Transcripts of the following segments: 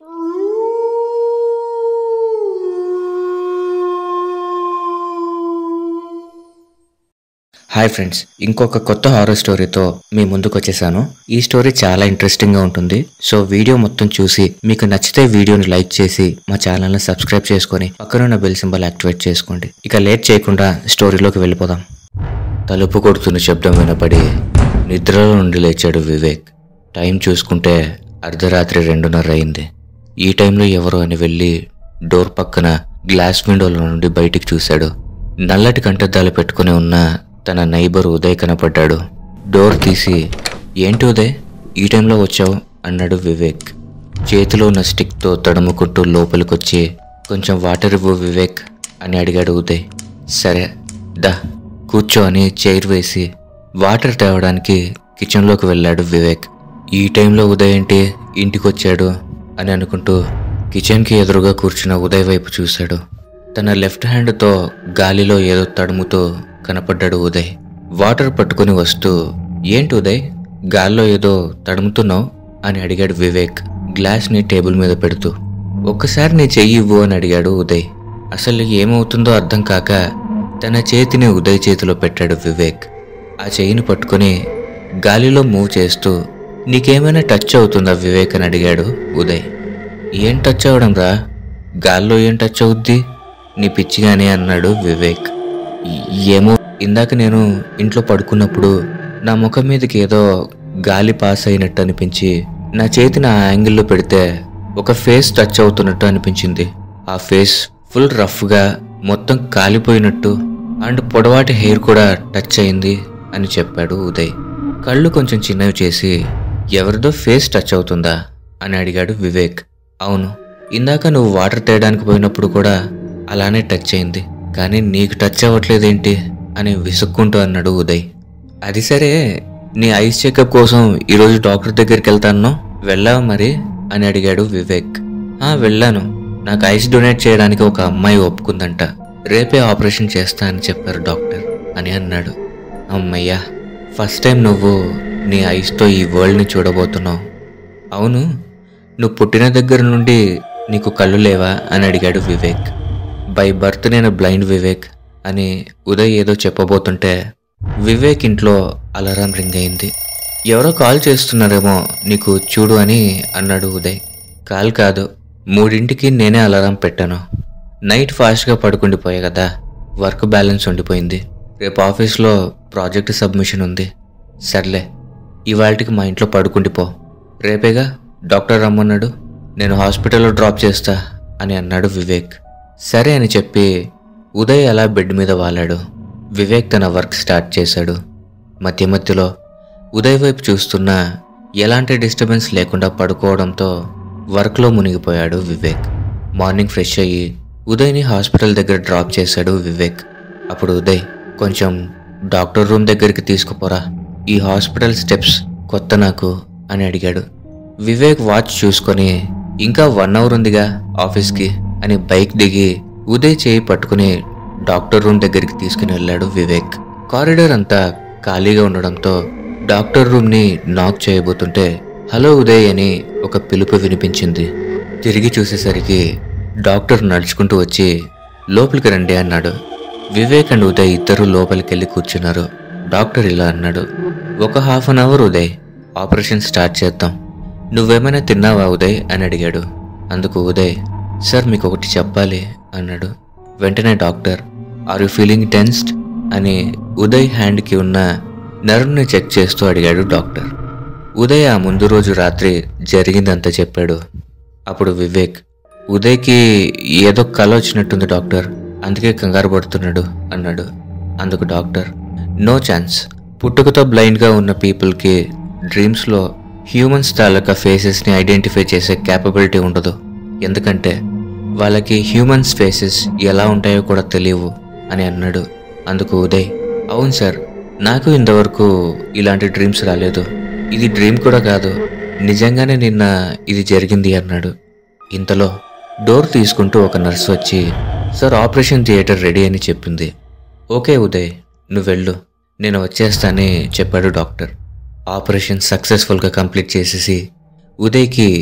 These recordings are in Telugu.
హాయ్ ఫ్రెండ్స్ ఇంకొక కొత్త హారర్ స్టోరీతో మీ ముందుకు వచ్చేసాను ఈ స్టోరీ చాలా ఇంట్రెస్టింగ్ గా ఉంటుంది సో వీడియో మొత్తం చూసి మీకు నచ్చితే వీడియోని లైక్ చేసి మా ఛానల్ని సబ్స్క్రైబ్ చేసుకొని పక్కనున్న బెల్ సింబల్ యాక్టివేట్ చేసుకోండి ఇక లేట్ చేయకుండా స్టోరీలోకి వెళ్ళిపోదాం తలుపు కొడుతున్న శబ్దం వినపడి నిద్రలో నుండి లేచాడు వివేక్ టైం చూసుకుంటే అర్ధరాత్రి రెండున్నర అయింది ఈ టైంలో ఎవరో అని వెళ్ళి డోర్ పక్కన గ్లాస్ విండోల నుండి బయటికి చూశాడు నల్లటి కంటద్దాలు పెట్టుకుని ఉన్న తన నైబర్ ఉదయ్ కనపడ్డాడు డోర్ తీసి ఏంటి ఉదయ్ ఈ టైంలో వచ్చావు అన్నాడు వివేక్ చేతిలో ఉన్న స్టిక్తో తడుముకుంటూ లోపలికొచ్చి కొంచెం వాటర్ ఇవ్వు వివేక్ అని అడిగాడు ఉదయ్ సరే దా కూర్చో అని చైర్ వేసి వాటర్ తేవడానికి కిచెన్లోకి వెళ్ళాడు వివేక్ ఈ టైంలో ఉదయ్ ఏంటి ఇంటికి వచ్చాడు అని అనుకుంటూ కిచెన్కి ఎదురుగా కూర్చున్న ఉదయ్ వైపు చూశాడు తన లెఫ్ట్ హ్యాండ్తో గాలిలో ఏదో తడుముతూ కనపడ్డాడు ఉదయ్ వాటర్ పట్టుకుని వస్తూ ఏంటి ఉదయ్ గాల్లో ఏదో తడుముతున్నావు అని అడిగాడు వివేక్ గ్లాస్ని టేబుల్ మీద పెడుతూ ఒక్కసారి నీ చెయ్యి ఇవ్వు అని అడిగాడు ఉదయ్ అసలు ఏమవుతుందో అర్థం కాక తన చేతిని ఉదయ్ చేతిలో పెట్టాడు వివేక్ ఆ చెయ్యిని పట్టుకుని గాలిలో మూవ్ చేస్తూ నీకేమైనా టచ్ అవుతుందా వివేక్ అని అడిగాడు ఉదయ్ ఏం టచ్ అవడం రా గాల్లో ఏం టచ్ అవుద్ది నీ పిచ్చిగానే అన్నాడు వివేక్ "ఈ- ఏమో ఇందాక నేను ఇంట్లో పడుకున్నప్పుడు నా ముఖం మీదకి ఏదో గాలి పాస్ అయినట్టు అనిపించి నా చేతిని ఆ యాంగిల్లో పెడితే ఒక ఫేస్ టచ్ అవుతున్నట్టు అనిపించింది ఆ ఫేస్ ఫుల్ రఫ్గా మొత్తం కాలిపోయినట్టు అండ్ పొడవాటి హెయిర్ కూడా టచ్ అయింది అని చెప్పాడు ఉదయ్ కళ్ళు కొంచెం చిన్నవి చేసి ఎవరిదో ఫేస్ టచ్ అవుతుందా అని అడిగాడు వివేక్ అవును ఇందాక నువ్వు వాటర్ తేయడానికి పోయినప్పుడు కూడా అలానే టచ్ అయింది కానీ నీకు టచ్ అవ్వట్లేదేంటి అని విసుక్కుంటూ అన్నాడు ఉదయ్ అది సరే నీ ఐస్ చెకప్ కోసం ఈరోజు డాక్టర్ దగ్గరికి వెళ్తాను వెళ్ళావా మరి అని అడిగాడు వివేక్ ఆ వెళ్ళాను నాకు ఐస్ డొనేట్ చేయడానికి ఒక అమ్మాయి ఒప్పుకుందంట రేపే ఆపరేషన్ చేస్తా అని చెప్పారు డాక్టర్ అని అన్నాడు అమ్మయ్యా ఫస్ట్ టైం నువ్వు నీ ఐస్తో ఈ వరల్డ్ని చూడబోతున్నావు అవును నువ్వు పుట్టిన దగ్గర నుండి నీకు కళ్ళు లేవా అని అడిగాడు వివేక్ బై బర్త్ నేను బ్లైండ్ వివేక్ అని ఉదయ్ ఏదో చెప్పబోతుంటే వివేక్ ఇంట్లో అలారం రింగ్ అయింది ఎవరో కాల్ చేస్తున్నారేమో నీకు చూడు అని అన్నాడు ఉదయ్ కాల్ కాదు మూడింటికి నేనే అలారం పెట్టాను నైట్ ఫాస్ట్గా పడుకుండిపోయా కదా వర్క్ బ్యాలెన్స్ ఉండిపోయింది రేపు ఆఫీస్లో ప్రాజెక్ట్ సబ్మిషన్ ఉంది సర్లే ఇవాళకి మా ఇంట్లో పడుకుండిపో రేపేగా డాక్టర్ రమ్మన్నాడు నేను హాస్పిటల్లో డ్రాప్ చేస్తా అని అన్నాడు వివేక్ సరే అని చెప్పి ఉదయ్ అలా బెడ్ మీద వాలాడు వివేక్ తన వర్క్ స్టార్ట్ చేశాడు మధ్య మధ్యలో ఉదయ్ వైపు చూస్తున్నా ఎలాంటి డిస్టర్బెన్స్ లేకుండా పడుకోవడంతో వర్క్లో మునిగిపోయాడు వివేక్ మార్నింగ్ ఫ్రెష్ అయ్యి ఉదయ్ని హాస్పిటల్ దగ్గర డ్రాప్ చేశాడు వివేక్ అప్పుడు ఉదయ్ కొంచెం డాక్టర్ రూమ్ దగ్గరికి తీసుకుపోరా ఈ హాస్పిటల్ స్టెప్స్ కొత్త నాకు అని అడిగాడు వివేక్ వాచ్ చూసుకొని ఇంకా వన్ అవర్ ఉందిగా ఆఫీస్కి అని బైక్ దిగి ఉదయ్ చేయి పట్టుకుని డాక్టర్ రూమ్ దగ్గరికి తీసుకుని వెళ్ళాడు వివేక్ కారిడార్ అంతా ఖాళీగా ఉండడంతో డాక్టర్ రూమ్ని నాక్ చేయబోతుంటే హలో ఉదయ్ అని ఒక పిలుపు వినిపించింది తిరిగి చూసేసరికి డాక్టర్ నడుచుకుంటూ వచ్చి లోపలికి రండి అన్నాడు వివేక్ అండ్ ఉదయ్ ఇద్దరు లోపలికి వెళ్ళి కూర్చున్నారు డాక్టర్ ఇలా అన్నాడు ఒక half an hour Uday operation start చేద్దాం నువ్వేమైనా తిన్నావా ఉదయ్ అని అడిగాడు అందుకు ఉదయ్ సార్ మీకు ఒకటి చెప్పాలి అన్నాడు వెంటనే doctor are you feeling tensed అని ఉదయ్ హ్యాండ్కి ఉన్న నర్వ్ని చెక్ చేస్తూ అడిగాడు డాక్టర్ ఉదయ్ ఆ ముందు రోజు రాత్రి జరిగిందంతా చెప్పాడు అప్పుడు వివేక్ ఉదయ్కి ఏదో కల వచ్చినట్టుంది డాక్టర్ అందుకే కంగారు పడుతున్నాడు అన్నాడు అందుకు డాక్టర్ నో ఛాన్స్ పుట్టుకతో బ్లైండ్గా ఉన్న పీపుల్కి డ్రీమ్స్లో హ్యూమన్స్ తాలూకా ఫేసెస్ని ఐడెంటిఫై చేసే క్యాపబిలిటీ ఉండదు ఎందుకంటే వాళ్ళకి హ్యూమన్స్ ఫేసెస్ ఎలా ఉంటాయో కూడా తెలియవు అని అన్నాడు అందుకు ఉదయ్ అవును సార్ నాకు ఇంతవరకు ఇలాంటి డ్రీమ్స్ రాలేదు ఇది డ్రీమ్ కూడా కాదు నిజంగానే నిన్న ఇది జరిగింది అన్నాడు ఇంతలో డోర్ తీసుకుంటూ ఒక నర్స్ వచ్చి సార్ ఆపరేషన్ థియేటర్ రెడీ అని చెప్పింది ఓకే ఉదయ్ నువ్వు వెళ్ళు నేను వచ్చేస్తానని చెప్పాడు డాక్టర్ ఆపరేషన్ సక్సెస్ఫుల్గా కంప్లీట్ చేసేసి ఉదయ్కి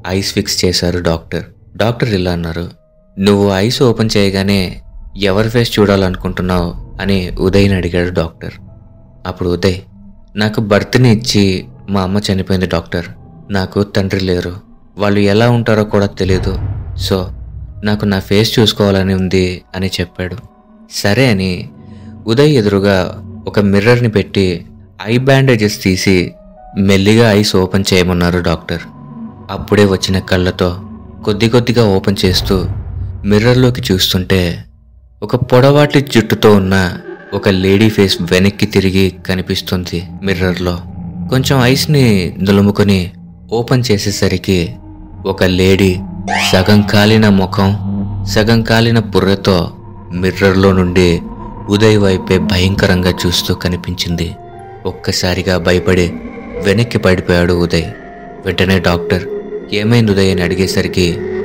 ఐస్ ఫిక్స్ చేశారు డాక్టర్ డాక్టర్ ఇలా అన్నారు నువ్వు ఐస్ ఓపెన్ చేయగానే ఎవరి ఫేస్ చూడాలనుకుంటున్నావు అని ఉదయ్ని అడిగాడు డాక్టర్ అప్పుడు ఉదయ్ నాకు బర్త్ని ఇచ్చి మా అమ్మ చనిపోయింది డాక్టర్ నాకు తండ్రి లేరు వాళ్ళు ఎలా ఉంటారో కూడా తెలియదు సో నాకు నా ఫేస్ చూసుకోవాలని ఉంది అని చెప్పాడు సరే అని ఉదయ్ ఎదురుగా ఒక మిర్రర్ని పెట్టి ఐ బ్యాండేజెస్ తీసి మెల్లిగా ఐస్ ఓపెన్ చేయమన్నారు డాక్టర్ అప్పుడే వచ్చిన కళ్ళతో కొద్ది కొద్దిగా ఓపెన్ చేస్తూ మిర్రర్లోకి చూస్తుంటే ఒక పొడవాటి జుట్టుతో ఉన్న ఒక లేడీ ఫేస్ వెనక్కి తిరిగి కనిపిస్తుంది మిర్రర్లో కొంచెం ఐస్ని నులుముకొని ఓపెన్ చేసేసరికి ఒక లేడీ సగం కాలిన ముఖం సగం కాలిన బుర్రతో మిర్రర్లో నుండి ఉదయ్ వైపే భయంకరంగా చూస్తూ కనిపించింది ఒక్కసారిగా భయపడి వెనక్కి పడిపోయాడు ఉదయ్ వెంటనే డాక్టర్ ఏమైంది ఉదయ్ అని అడిగేసరికి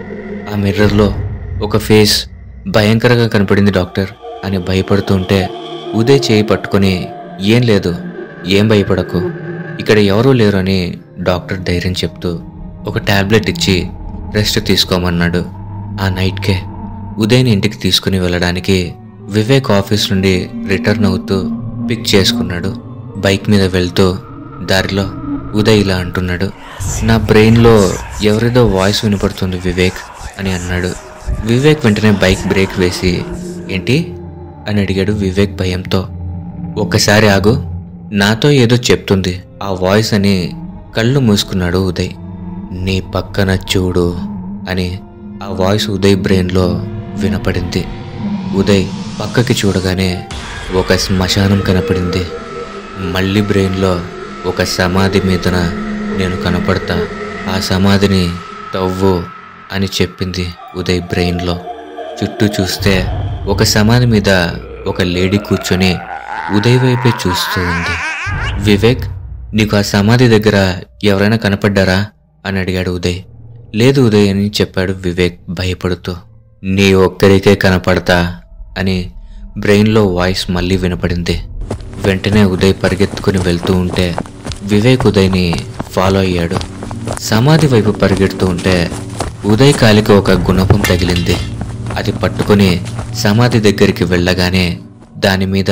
ఆ మిర్రర్లో ఒక ఫేస్ భయంకరంగా కనపడింది డాక్టర్ అని భయపడుతుంటే ఉదయ్ చేయి పట్టుకొని ఏం లేదు ఏం భయపడకు ఇక్కడ ఎవరూ లేరు అని డాక్టర్ ధైర్యం చెప్తూ ఒక టాబ్లెట్ ఇచ్చి రెస్ట్ తీసుకోమన్నాడు ఆ నైట్కే ఉదయ్ని ఇంటికి తీసుకుని వెళ్ళడానికి వివేక్ ఆఫీస్ నుండి రిటర్న్ అవుతూ పిక్ చేసుకున్నాడు బైక్ మీద వెళ్తూ దారిలో ఉదయ్ ఇలా అంటున్నాడు నా బ్రెయిన్లో ఎవరిదో వాయిస్ వినపడుతుంది వివేక్ అని అన్నాడు వివేక్ వెంటనే బైక్ బ్రేక్ వేసి ఏంటి అని అడిగాడు వివేక్ భయంతో ఒక్కసారి ఆగు నాతో ఏదో చెప్తుంది ఆ వాయిస్ అని కళ్ళు మూసుకున్నాడు ఉదయ్ నీ పక్కన చూడు అని ఆ వాయిస్ ఉదయ్ బ్రెయిన్లో వినపడింది ఉదయ్ పక్కకి చూడగానే ఒక శ్మశానం కనపడింది మళ్ళీ బ్రెయిన్లో ఒక సమాధి మీదన నేను కనపడతా ఆ సమాధిని తవ్వు అని చెప్పింది ఉదయ్ బ్రెయిన్లో చుట్టూ చూస్తే ఒక సమాధి మీద ఒక లేడీ కూర్చొని ఉదయ్ వైపే చూస్తూ ఉంది వివేక్ నీకు ఆ సమాధి దగ్గర ఎవరైనా కనపడ్డారా అని అడిగాడు ఉదయ్ లేదు ఉదయ్ అని చెప్పాడు వివేక్ భయపడుతూ నీ ఒక్కరికే కనపడతా అని బ్రెయిన్లో వాయిస్ మళ్ళీ వినపడింది వెంటనే ఉదయ్ పరిగెత్తుకుని వెళ్తూ ఉంటే వివేక్ ఉదయ్ని ఫాలో అయ్యాడు సమాధి వైపు పరిగెడుతూ ఉంటే ఉదయ్ కాలికి ఒక గుణపం తగిలింది అది పట్టుకొని సమాధి దగ్గరికి వెళ్ళగానే దాని మీద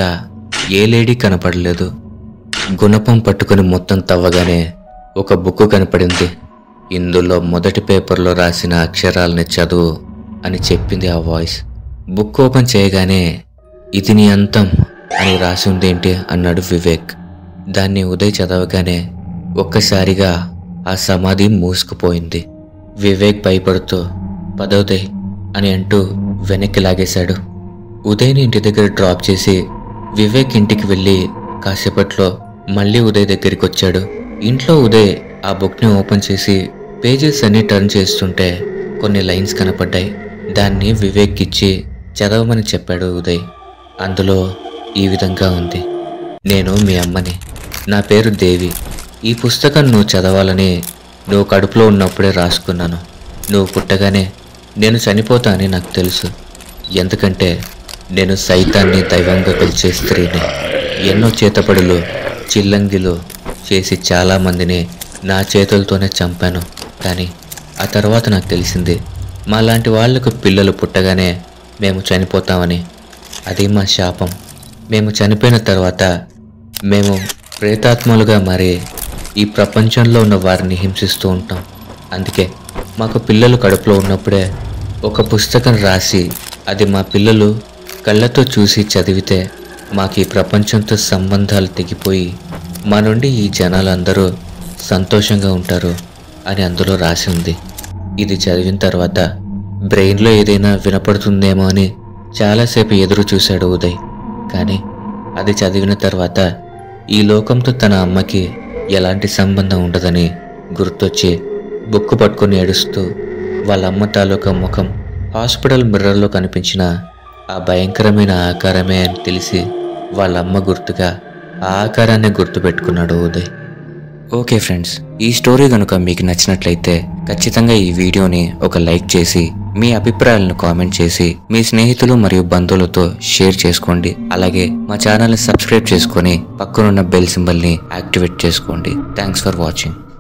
ఏ లేడీ కనపడలేదు గుణపం పట్టుకొని మొత్తం తవ్వగానే ఒక బుక్ కనపడింది ఇందులో మొదటి పేపర్లో రాసిన అక్షరాలని చదువు అని చెప్పింది ఆ వాయిస్ బుక్ ఓపెన్ చేయగానే ఇది నీ అంతం అని రాసి ఉందేంటి అన్నాడు వివేక్ దాన్ని ఉదయ్ చదవగానే ఒక్కసారిగా ఆ సమాధి మూసుకుపోయింది వివేక్ భయపడుతూ పదోదయ్ అని అంటూ వెనక్కి లాగేశాడు ఉదయ్ని ఇంటి దగ్గర డ్రాప్ చేసి వివేక్ ఇంటికి వెళ్ళి కాసేపట్లో మళ్ళీ ఉదయ్ దగ్గరికి వచ్చాడు ఇంట్లో ఉదయ్ ఆ బుక్ని ఓపెన్ చేసి పేజెస్ అన్ని టర్న్ చేస్తుంటే కొన్ని లైన్స్ కనపడ్డాయి దాన్ని వివేక్ ఇచ్చి చదవమని చెప్పాడు ఉదయ్ అందులో ఈ విధంగా ఉంది నేను మీ అమ్మని నా పేరు దేవి ఈ పుస్తకం నువ్వు చదవాలని నువ్వు కడుపులో ఉన్నప్పుడే రాసుకున్నాను నువ్వు పుట్టగానే నేను చనిపోతా అని నాకు తెలుసు ఎందుకంటే నేను సైతాన్ని దైవంగా పిలిచే స్త్రీని ఎన్నో చేతపడులు చిల్లంగిలు చేసి చాలామందిని నా చేతులతోనే చంపాను కానీ ఆ తర్వాత నాకు తెలిసింది మాలాంటి వాళ్లకు పిల్లలు పుట్టగానే మేము చనిపోతామని అది మా శాపం మేము చనిపోయిన తర్వాత మేము ప్రేతాత్మలుగా మారి ఈ ప్రపంచంలో ఉన్న వారిని హింసిస్తూ ఉంటాం అందుకే మాకు పిల్లలు కడుపులో ఉన్నప్పుడే ఒక పుస్తకం రాసి అది మా పిల్లలు కళ్ళతో చూసి చదివితే మాకు ఈ ప్రపంచంతో సంబంధాలు తెగిపోయి మా నుండి ఈ జనాలందరూ సంతోషంగా ఉంటారు అని అందులో రాసి ఉంది ఇది చదివిన తర్వాత బ్రెయిన్లో ఏదైనా వినపడుతుందేమో అని చాలాసేపు ఎదురు చూశాడు ఉదయ్ కానీ అది చదివిన తర్వాత ఈ లోకంతో తన అమ్మకి ఎలాంటి సంబంధం ఉండదని గుర్తొచ్చి బుక్కు పట్టుకొని ఏడుస్తూ వాళ్ళ అమ్మ తాలూకా ముఖం హాస్పిటల్ మిర్రర్లో కనిపించిన ఆ భయంకరమైన ఆకారమే అని తెలిసి వాళ్ళ అమ్మ గుర్తుగా ఆ ఆకారాన్ని గుర్తుపెట్టుకున్నాడు ఉదయ్ ఓకే ఫ్రెండ్స్ ఈ స్టోరీ కనుక మీకు నచ్చినట్లయితే ఖచ్చితంగా ఈ వీడియోని ఒక లైక్ చేసి మీ అభిప్రాయాలను కామెంట్ చేసి మీ స్నేహితులు మరియు బంధువులతో షేర్ చేసుకోండి అలాగే మా ఛానల్ని సబ్స్క్రైబ్ చేసుకొని పక్కనున్న బెల్ సింబల్ని యాక్టివేట్ చేసుకోండి థ్యాంక్స్ ఫర్ వాచింగ్